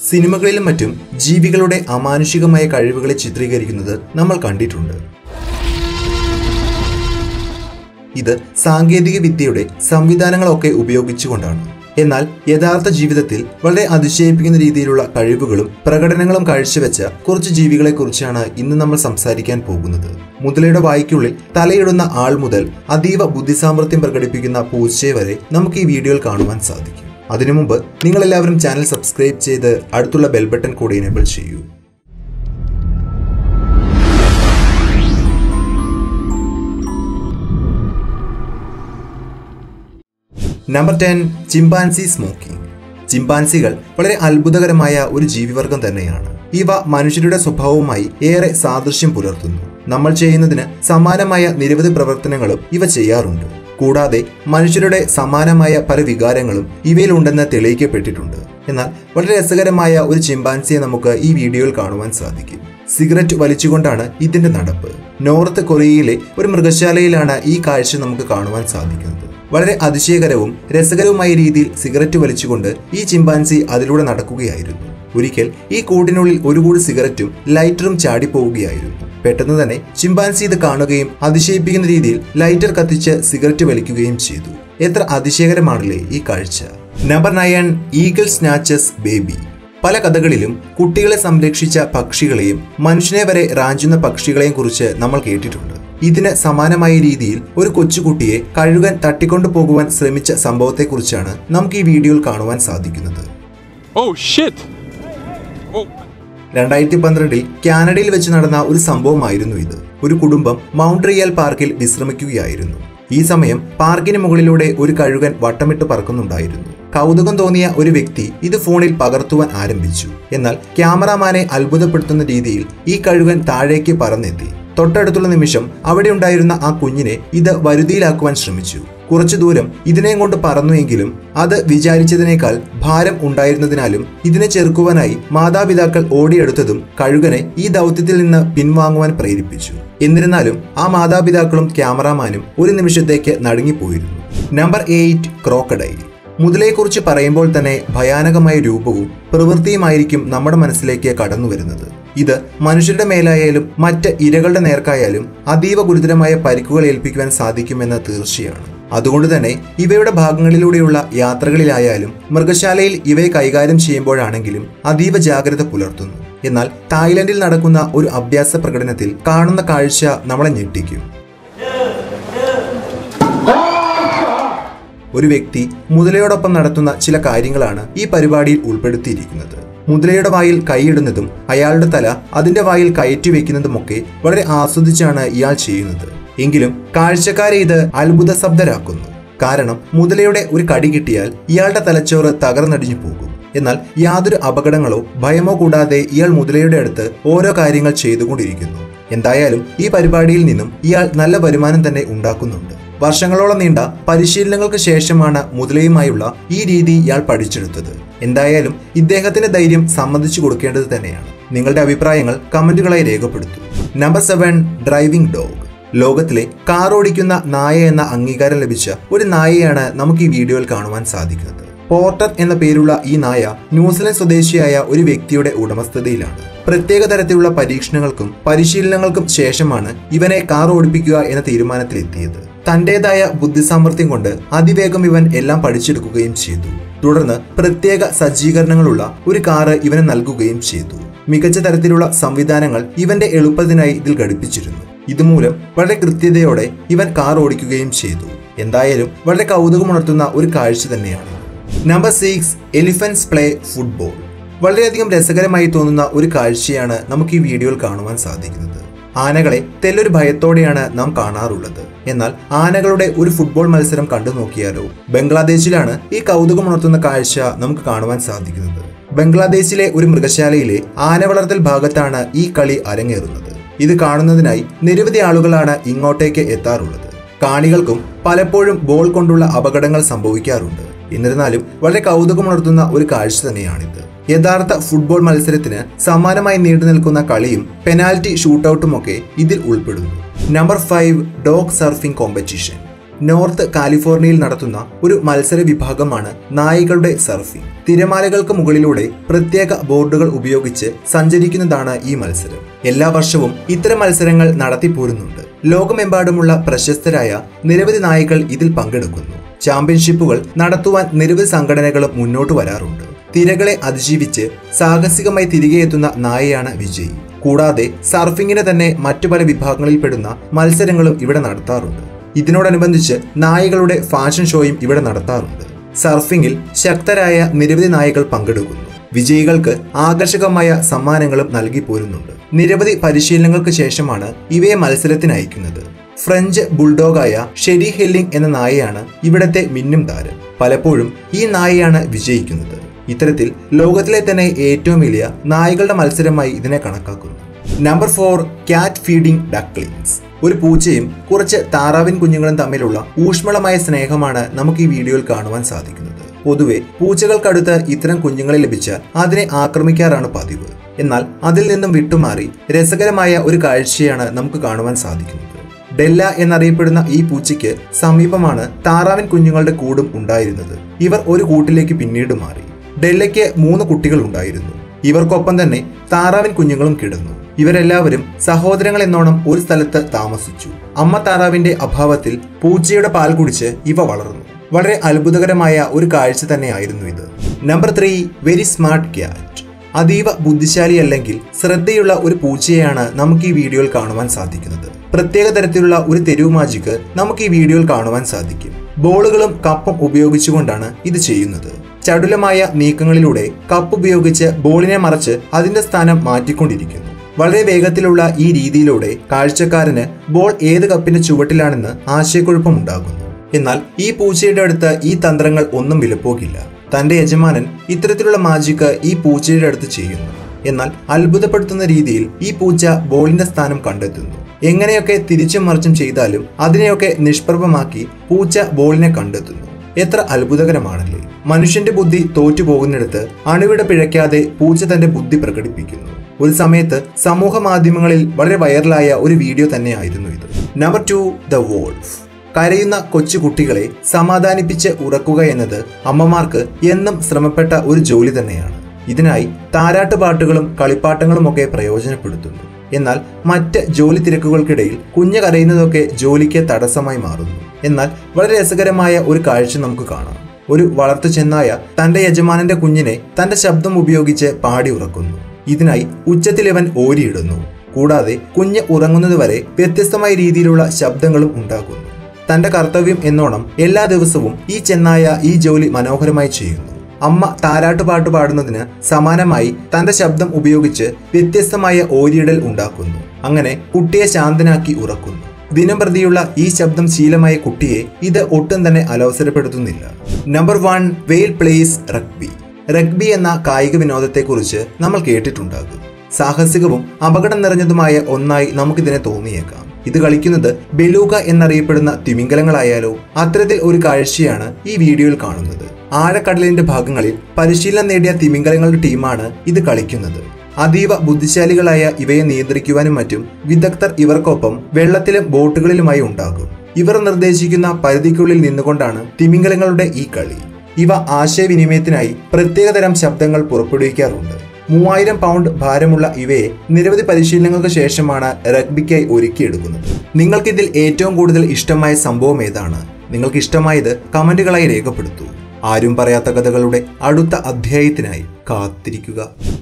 സിനിമകളിലും മറ്റും ജീവികളുടെ അമാനുഷികമായ കഴിവുകളെ ചിത്രീകരിക്കുന്നത് നമ്മൾ കണ്ടിട്ടുണ്ട് ഇത് സാങ്കേതിക വിദ്യയുടെ സംവിധാനങ്ങളൊക്കെ ഉപയോഗിച്ചുകൊണ്ടാണ് എന്നാൽ യഥാർത്ഥ ജീവിതത്തിൽ വളരെ അതിശയിപ്പിക്കുന്ന രീതിയിലുള്ള കഴിവുകളും പ്രകടനങ്ങളും കാഴ്ചവെച്ച കുറച്ച് ജീവികളെക്കുറിച്ചാണ് ഇന്ന് നമ്മൾ സംസാരിക്കാൻ പോകുന്നത് മുതലയുടെ വായ്ക്കുള്ളിൽ തലയിടുന്ന ആൾ മുതൽ അതീവ ബുദ്ധിസാമർഥ്യം പ്രകടിപ്പിക്കുന്ന പൂച്ചയെ വരെ നമുക്ക് ഈ വീഡിയോയിൽ കാണുവാൻ സാധിക്കും അതിനു മുമ്പ് നിങ്ങളെല്ലാവരും ചാനൽ സബ്സ്ക്രൈബ് ചെയ്ത് അടുത്തുള്ള ബെൽ ബട്ടൺ കൂടി എനേബിൾ ചെയ്യൂ നമ്പർ ടെൻ ചിമ്പാൻസി സ്മോക്കിംഗ് ചിമ്പാൻസികൾ വളരെ അത്ഭുതകരമായ ഒരു ജീവിവർഗം തന്നെയാണ് ഇവ മനുഷ്യരുടെ സ്വഭാവവുമായി ഏറെ സാദൃശ്യം പുലർത്തുന്നു നമ്മൾ ചെയ്യുന്നതിന് സമാനമായ നിരവധി പ്രവർത്തനങ്ങളും ഇവ ചെയ്യാറുണ്ട് കൂടാതെ മനുഷ്യരുടെ സമാനമായ പല വികാരങ്ങളും ഇവയിലുണ്ടെന്ന് തെളിയിക്കപ്പെട്ടിട്ടുണ്ട് എന്നാൽ വളരെ രസകരമായ ഒരു ചിമ്പാൻസിയെ നമുക്ക് ഈ വീഡിയോയിൽ കാണുവാൻ സാധിക്കും സിഗരറ്റ് വലിച്ചുകൊണ്ടാണ് ഇതിന്റെ നടപ്പ് നോർത്ത് കൊറിയയിലെ ഒരു മൃഗശാലയിലാണ് ഈ കാഴ്ച നമുക്ക് കാണുവാൻ സാധിക്കുന്നത് വളരെ അതിശയകരവും രസകരവുമായ രീതിയിൽ സിഗരറ്റ് വലിച്ചുകൊണ്ട് ഈ ചിമ്പാൻസി അതിലൂടെ നടക്കുകയായിരുന്നു ഒരിക്കൽ ഈ കൂട്ടിനുള്ളിൽ ഒരു കൂടി സിഗരറ്റും ലൈറ്ററും ചാടിപ്പോവുകയായിരുന്നു പെട്ടെന്ന് തന്നെ ചിമ്പാൻസി ഇത് കാണുകയും അതിശയിപ്പിക്കുന്ന രീതിയിൽ ലൈറ്റർ കത്തിച്ച് സിഗരറ്റ് വലിക്കുകയും ചെയ്തു എത്ര അതിശയകരമാണല്ലേ ഈ കാഴ്ച number nine eagle snatches baby പല കഥകളിലും കുട്ടികളെ സംരക്ഷിച്ച പക്ഷികളെയും മനുഷ്യനെ വരെ റാഞ്ചുന്ന പക്ഷികളെയും കുറിച്ച് നമ്മൾ കേട്ടിട്ടുണ്ട് ഇതിന് സമാനമായ രീതിയിൽ ഒരു കൊച്ചുകുട്ടിയെ കഴുകൻ തട്ടിക്കൊണ്ടു പോകുവാൻ ശ്രമിച്ച സംഭവത്തെക്കുറിച്ചാണ് നമുക്ക് ഈ വീഡിയോയിൽ കാണുവാൻ സാധിക്കുന്നത് Oh shit! Oh, രണ്ടായിരത്തി പന്ത്രണ്ടിൽ കാനഡയിൽ വെച്ച് നടന്ന ഒരു സംഭവമായിരുന്നു ഇത് ഒരു കുടുംബം മൗണ്ട് റിയൽ പാർക്കിൽ വിശ്രമിക്കുകയായിരുന്നു ഈ സമയം പാർക്കിന് മുകളിലൂടെ ഒരു കഴുകൻ വട്ടമിട്ട് പറക്കുന്നുണ്ടായിരുന്നു കൗതുകം തോന്നിയ ഒരു വ്യക്തി ഇത് ഫോണിൽ പകർത്തുവാൻ ആരംഭിച്ചു എന്നാൽ ക്യാമറാമാനെ അത്ഭുതപ്പെടുത്തുന്ന രീതിയിൽ ഈ കഴുകൻ താഴേക്ക് പറന്നെത്തി തൊട്ടടുത്തുള്ള നിമിഷം അവിടെ ഉണ്ടായിരുന്ന ആ കുഞ്ഞിനെ ഇത് വരുതിയിലാക്കുവാൻ ശ്രമിച്ചു കുറച്ചു ദൂരം ഇതിനെയും കൊണ്ട് പറന്നുവെങ്കിലും അത് വിചാരിച്ചതിനേക്കാൾ ഭാരം ഉണ്ടായിരുന്നതിനാലും ഇതിനെ ചെറുക്കുവാനായി മാതാപിതാക്കൾ ഓടിയെടുത്തതും കഴുകനെ ഈ ദൗത്യത്തിൽ നിന്ന് പിൻവാങ്ങുവാൻ പ്രേരിപ്പിച്ചു എന്നിരുന്നാലും ആ മാതാപിതാക്കളും ക്യാമറാമാനും ഒരു നിമിഷത്തേക്ക് നടുങ്ങിപ്പോയിരുന്നു നമ്പർ എയ്റ്റ് ക്രോക്കഡൈൽ മുതലയെക്കുറിച്ച് പറയുമ്പോൾ തന്നെ ഭയാനകമായ രൂപവും പ്രവൃത്തിയുമായിരിക്കും നമ്മുടെ മനസ്സിലേക്ക് കടന്നു വരുന്നത് ഇത് മനുഷ്യരുടെ മേലായാലും മറ്റ് ഇരകളുടെ നേർക്കായാലും അതീവ ഗുരുതരമായ പരിക്കുകൾ ഏൽപ്പിക്കുവാൻ സാധിക്കുമെന്ന് തീർച്ചയാണ് അതുകൊണ്ട് തന്നെ ഇവയുടെ ഭാഗങ്ങളിലൂടെയുള്ള യാത്രകളിലായാലും മൃഗശാലയിൽ ഇവയെ കൈകാര്യം ചെയ്യുമ്പോഴാണെങ്കിലും അതീവ ജാഗ്രത പുലർത്തുന്നു എന്നാൽ തായ്ലൻഡിൽ നടക്കുന്ന ഒരു അഭ്യാസ പ്രകടനത്തിൽ കാണുന്ന കാഴ്ച നമ്മളെ ഞെട്ടിക്കും ഒരു വ്യക്തി മുതലയോടൊപ്പം നടത്തുന്ന ചില കാര്യങ്ങളാണ് ഈ പരിപാടിയിൽ ഉൾപ്പെടുത്തിയിരിക്കുന്നത് മുതലയുടെ വായിൽ കൈയിടുന്നതും അയാളുടെ തല അതിന്റെ വായിൽ കയറ്റി വെക്കുന്നതുമൊക്കെ വളരെ ആസ്വദിച്ചാണ് ഇയാൾ ചെയ്യുന്നത് എങ്കിലും കാഴ്ചക്കാരെ ഇത് അത്ഭുത ശബ്ദരാക്കുന്നു കാരണം മുതലയുടെ ഒരു കടി കിട്ടിയാൽ ഇയാളുടെ തലച്ചോറ് തകർന്നടിഞ്ഞു പോകും എന്നാൽ യാതൊരു അപകടങ്ങളോ ഭയമോ കൂടാതെ ഇയാൾ മുതലയുടെ അടുത്ത് ഓരോ കാര്യങ്ങൾ ചെയ്തുകൊണ്ടിരിക്കുന്നു എന്തായാലും ഈ പരിപാടിയിൽ നിന്നും ഇയാൾ നല്ല വരുമാനം തന്നെ ഉണ്ടാക്കുന്നുണ്ട് വർഷങ്ങളോളം നീണ്ട പരിശീലനങ്ങൾക്ക് ശേഷമാണ് മുതലയുമായുള്ള ഈ രീതി ഇയാൾ പഠിച്ചെടുത്തത് എന്തായാലും ഇദ്ദേഹത്തിന്റെ ധൈര്യം സമ്മതിച്ചു കൊടുക്കേണ്ടത് തന്നെയാണ് നിങ്ങളുടെ അഭിപ്രായങ്ങൾ കമന്റുകളായി രേഖപ്പെടുത്തൂ നമ്പർ സെവൻ ഡ്രൈവിംഗ് ഡോഗ് ലോകത്തിലെ കാർ ഓടിക്കുന്ന നായ എന്ന അംഗീകാരം ലഭിച്ച ഒരു നായയാണ് നമുക്ക് ഈ വീഡിയോയിൽ കാണുവാൻ സാധിക്കുന്നത് പോർട്ടർ എന്ന പേരുള്ള ഈ നായ ന്യൂസിലൻഡ് സ്വദേശിയായ ഒരു വ്യക്തിയുടെ ഉടമസ്ഥതയിലാണ് പ്രത്യേക തരത്തിലുള്ള പരീക്ഷണങ്ങൾക്കും പരിശീലനങ്ങൾക്കും ശേഷമാണ് ഇവനെ കാർ ഓടിപ്പിക്കുക എന്ന തീരുമാനത്തിലെത്തിയത് തന്റേതായ ബുദ്ധിസാമർഥ്യം കൊണ്ട് അതിവേഗം ഇവൻ എല്ലാം പഠിച്ചെടുക്കുകയും ചെയ്തു തുടർന്ന് പ്രത്യേക സജ്ജീകരണങ്ങളുള്ള ഒരു കാറ് ഇവന് നൽകുകയും ചെയ്തു മികച്ച തരത്തിലുള്ള സംവിധാനങ്ങൾ ഇവന്റെ എളുപ്പത്തിനായി ഇതിൽ ഘടിപ്പിച്ചിരുന്നു ഇതുമൂലം വളരെ കൃത്യതയോടെ ഇവൻ കാർ ഓടിക്കുകയും ചെയ്തു എന്തായാലും വളരെ കൗതുകമുണർത്തുന്ന ഒരു കാഴ്ച തന്നെയാണ് number six elephants play football വളരെയധികം രസകരമായി തോന്നുന്ന ഒരു കാഴ്ചയാണ് നമുക്ക് ഈ വീഡിയോയിൽ കാണുവാൻ സാധിക്കുന്നത് ആനകളെ തെല്ലൊരു ഭയത്തോടെയാണ് നാം കാണാറുള്ളത് എന്നാൽ ആനകളുടെ ഒരു ഫുട്ബോൾ മത്സരം കണ്ടു നോക്കിയാലോ ബംഗ്ലാദേശിലാണ് ഈ കൗതുകമുണർത്തുന്ന കാഴ്ച നമുക്ക് കാണുവാൻ സാധിക്കുന്നത് ബംഗ്ലാദേശിലെ ഒരു മൃഗശാലയിലെ ആന വളർത്തൽ ഭാഗത്താണ് ഈ കളി അരങ്ങേറുന്നത് ഇത് കാണുന്നതിനായി നിരവധി ആളുകളാണ് ഇങ്ങോട്ടേക്ക് എത്താറുള്ളത് കാണികൾക്കും പലപ്പോഴും ബോൾ കൊണ്ടുള്ള അപകടങ്ങൾ സംഭവിക്കാറുണ്ട് എന്നിരുന്നാലും വളരെ കൗതുകമുണർത്തുന്ന ഒരു കാഴ്ച തന്നെയാണിത് യഥാർത്ഥ ഫുട്ബോൾ മത്സരത്തിന് സമാനമായി നീണ്ടു നിൽക്കുന്ന കളിയും പെനാൽറ്റി ഷൂട്ടൌട്ടും ഒക്കെ ഇതിൽ ഉൾപ്പെടുന്നു number five dog surfing competition north കാലിഫോർണിയയിൽ നടത്തുന്ന ഒരു മത്സര വിഭാഗമാണ് നായികളുടെ സർഫിംഗ് തിരമാലകൾക്ക് മുകളിലൂടെ പ്രത്യേക ബോർഡുകൾ ഉപയോഗിച്ച് സഞ്ചരിക്കുന്നതാണ് ഈ മത്സരം എല്ലാ വർഷവും ഇത്തരം മത്സരങ്ങൾ നടത്തിപ്പോരുന്നുണ്ട് ലോകമെമ്പാടുമുള്ള പ്രശസ്തരായ നിരവധി നായികൾ ഇതിൽ പങ്കെടുക്കുന്നു ചാമ്പ്യൻഷിപ്പുകൾ നടത്തുവാൻ നിരവധി സംഘടനകളും മുന്നോട്ട് വരാറുണ്ട് തിരകളെ അതിജീവിച്ച് സാഹസികമായി തിരികെ എത്തുന്ന നായയാണ് വിജയ് കൂടാതെ സർഫിങ്ങിന് തന്നെ മറ്റു പല വിഭാഗങ്ങളിൽപ്പെടുന്ന മത്സരങ്ങളും ഇവിടെ നടത്താറുണ്ട് ഇതിനോടനുബന്ധിച്ച് നായകളുടെ ഫാഷൻ ഷോയും ഇവിടെ നടത്താറുണ്ട് സർഫിങ്ങിൽ ശക്തരായ നിരവധി നായകൾ പങ്കെടുക്കുന്നു വിജയികൾക്ക് ആകർഷകമായ സമ്മാനങ്ങളും നൽകി പോരുന്നുണ്ട് നിരവധി പരിശീലനങ്ങൾക്ക് ശേഷമാണ് ഇവയെ മത്സരത്തിന് അയക്കുന്നത് ഫ്രഞ്ച് ബുൾഡോഗായ ഷെരി ഹെല്ലിംഗ് എന്ന നായയാണ് ഇവിടത്തെ മിന്നും താരം പലപ്പോഴും ഈ നായയാണ് വിജയിക്കുന്നത് ഇത്തരത്തിൽ ലോകത്തിലെ തന്നെ ഏറ്റവും വലിയ നായകളുടെ മത്സരമായി ഇതിനെ കണക്കാക്കുന്നു number four cat feeding ducklings ഒരു പൂച്ചയും കുറച്ച് താറാവിൻ കുഞ്ഞുങ്ങളും തമ്മിലുള്ള ഊഷ്മളമായ സ്നേഹമാണ് നമുക്ക് ഈ വീഡിയോയിൽ കാണുവാൻ സാധിക്കുന്നത് പൊതുവെ പൂച്ചകൾക്കടുത്ത് ഇത്തരം കുഞ്ഞുങ്ങളെ ലഭിച്ചാൽ അതിനെ ആക്രമിക്കാറാണ് പതിവ് എന്നാൽ അതിൽ നിന്നും വിട്ടുമാറി രസകരമായ ഒരു കാഴ്ചയാണ് നമുക്ക് കാണുവാൻ സാധിക്കുന്നത് ഡെല്ല എന്നറിയപ്പെടുന്ന ഈ പൂച്ചയ്ക്ക് സമീപമാണ് താറാവിൻ കുഞ്ഞുങ്ങളുടെ കൂടും ഉണ്ടായിരുന്നത് ഇവർ ഒരു കൂട്ടിലേക്ക് പിന്നീട് മാറി ഡെല്ലയ്ക്ക് മൂന്ന് കുട്ടികൾ ഉണ്ടായിരുന്നു ഇവർക്കൊപ്പം തന്നെ താറാവിൻ കുഞ്ഞുങ്ങളും കിടന്നു ഇവരെല്ലാവരും സഹോദരങ്ങൾ എന്നോണം ഒരു സ്ഥലത്ത് താമസിച്ചു അമ്മ താറാവിന്റെ അഭാവത്തിൽ പൂച്ചയുടെ പാൽ കുടിച്ച് ഇവ വളർന്നു വളരെ അത്ഭുതകരമായ ഒരു കാഴ്ച തന്നെയായിരുന്നു ഇത് number three very smart cat അതീവ ബുദ്ധിശാലി അല്ലെങ്കിൽ ശ്രദ്ധയുള്ള ഒരു പൂച്ചയെയാണ് നമുക്ക് ഈ വീഡിയോയിൽ കാണുവാൻ സാധിക്കുന്നത് പ്രത്യേക തരത്തിലുള്ള ഒരു തെരുവ് മാജിക്ക് നമുക്ക് ഈ വീഡിയോയിൽ കാണുവാൻ സാധിക്കും ബോളുകളും കപ്പും ഉപയോഗിച്ചുകൊണ്ടാണ് ഇത് ചെയ്യുന്നത് ചടുലമായ നീക്കങ്ങളിലൂടെ കപ്പ് ഉപയോഗിച്ച് ബോളിനെ മറച്ച് അതിന്റെ സ്ഥാനം മാറ്റിക്കൊണ്ടിരിക്കുന്നു വളരെ വേഗത്തിലുള്ള ഈ രീതിയിലൂടെ കാഴ്ചക്കാരന് ബോൾ ഏത് കപ്പിന്റെ ചുവട്ടിലാണെന്ന് ആശയക്കുഴപ്പമുണ്ടാകുന്നു എന്നാൽ ഈ പൂച്ചയുടെ അടുത്ത് ഈ തന്ത്രങ്ങൾ ഒന്നും വിലപ്പോകില്ല തന്റെ യജമാനൻ ഇത്തരത്തിലുള്ള മാജിക്ക് ഈ പൂച്ചയുടെ അടുത്ത് ചെയ്യുന്നു എന്നാൽ അത്ഭുതപ്പെടുത്തുന്ന രീതിയിൽ ഈ പൂച്ച ബോളിന്റെ സ്ഥാനം കണ്ടെത്തുന്നു എങ്ങനെയൊക്കെ തിരിച്ചും മറിച്ചും ചെയ്താലും അതിനെയൊക്കെ നിഷ്പ്രഭമാക്കി പൂച്ച ബോളിനെ കണ്ടെത്തുന്നു എത്ര അത്ഭുതകരമാണല്ലേ മനുഷ്യന്റെ ബുദ്ധി തോറ്റു പോകുന്നിടത്ത് അണുവിട പിഴയ്ക്കാതെ പൂച്ച തന്റെ ബുദ്ധി പ്രകടിപ്പിക്കുന്നു ഒരു സമയത്ത് സമൂഹ മാധ്യമങ്ങളിൽ വളരെ വൈറലായ ഒരു വീഡിയോ തന്നെയായിരുന്നു ഇത് നമ്പർ ടു ദ വോൾഫ് കരയുന്ന കൊച്ചു കുട്ടികളെ സമാധാനിപ്പിച്ച് ഉറക്കുക എന്നത് അമ്മമാർക്ക് എന്നും ശ്രമപ്പെട്ട ഒരു ജോലി തന്നെയാണ് ഇതിനായി താരാട്ട് പാട്ടുകളും കളിപ്പാട്ടങ്ങളും ഒക്കെ പ്രയോജനപ്പെടുത്തുന്നു എന്നാൽ മറ്റ് ജോലി തിരക്കുകൾക്കിടയിൽ കുഞ്ഞ് കരയുന്നതൊക്കെ ജോലിക്ക് തടസ്സമായി മാറുന്നു എന്നാൽ വളരെ രസകരമായ ഒരു കാഴ്ച നമുക്ക് കാണാം ഒരു വളർത്തു ചെന്നായ തന്റെ യജമാനന്റെ കുഞ്ഞിനെ തന്റെ ശബ്ദം ഉപയോഗിച്ച് പാടി ഉറക്കുന്നു ഇതിനായി ഉച്ചത്തിൽ ഇവൻ ഓരിയിടുന്നു കൂടാതെ കുഞ്ഞ് ഉറങ്ങുന്നതുവരെ വ്യത്യസ്തമായ രീതിയിലുള്ള ശബ്ദങ്ങളും ഉണ്ടാക്കുന്നു തന്റെ കർത്തവ്യം എന്നോണം എല്ലാ ദിവസവും ഈ ചെന്നായ ഈ ജോലി മനോഹരമായി ചെയ്യുന്നു അമ്മ താരാട്ടുപാട്ട് പാടുന്നതിന് സമാനമായി തന്റെ ശബ്ദം ഉപയോഗിച്ച് വ്യത്യസ്തമായ ഓരിയിടൽ ഉണ്ടാക്കുന്നു അങ്ങനെ കുട്ടിയെ ശാന്തനാക്കി ഉറക്കുന്നു ദിനം പ്രതിയുള്ള ഈ ശബ്ദം ശീലമായ കുട്ടിയെ ഇത് ഒട്ടും തന്നെ അലവസരപ്പെടുത്തുന്നില്ല number one whale plays rugby rugby എന്ന കായിക വിനോദത്തെക്കുറിച്ച് നമ്മൾ കേട്ടിട്ടുണ്ടാകും സാഹസികവും അപകടം നിറഞ്ഞതുമായ ഒന്നായി നമുക്കിതിനെ തോന്നിയേക്കാം ഇത് കളിക്കുന്നത് ബെലൂക എന്നറിയപ്പെടുന്ന തിമിംഗലങ്ങളായാലോ അത്തരത്തിൽ ഒരു കാഴ്ചയാണ് ഈ വീഡിയോയിൽ കാണുന്നത് ആഴക്കടലിന്റെ ഭാഗങ്ങളിൽ പരിശീലനം നേടിയ തിമിംഗലങ്ങളുടെ ടീമാണ് ഇത് കളിക്കുന്നത് അതീവ ബുദ്ധിശാലികളായ ഇവയെ നിയന്ത്രിക്കുവാനും മറ്റും വിദഗ്ധർ ഇവർക്കൊപ്പം വെള്ളത്തിലും ബോട്ടുകളിലുമായി ഉണ്ടാകും ഇവർ നിർദ്ദേശിക്കുന്ന പരിധിക്കുള്ളിൽ നിന്നുകൊണ്ടാണ് തിമിംഗലങ്ങളുടെ ഈ കളി ഇവ ആശയവിനിമയത്തിനായി പ്രത്യേകതരം ശബ്ദങ്ങൾ പുറപ്പെടുവിക്കാറുണ്ട് മൂവായിരം പൗണ്ട് ഭാരമുള്ള ഇവയെ നിരവധി പരിശീലനങ്ങൾക്ക് ശേഷമാണ് റഗ്ബിക്കായി ഒരുക്കിയെടുക്കുന്നത് നിങ്ങൾക്കിതിൽ ഏറ്റവും കൂടുതൽ ഇഷ്ടമായ സംഭവം ഏതാണ് നിങ്ങൾക്ക് ഇഷ്ടമായത് കമന്റുകളായി രേഖപ്പെടുത്തൂ ആരും പറയാത്ത കഥകളുടെ അടുത്ത അധ്യായത്തിനായി കാത്തിരിക്കുക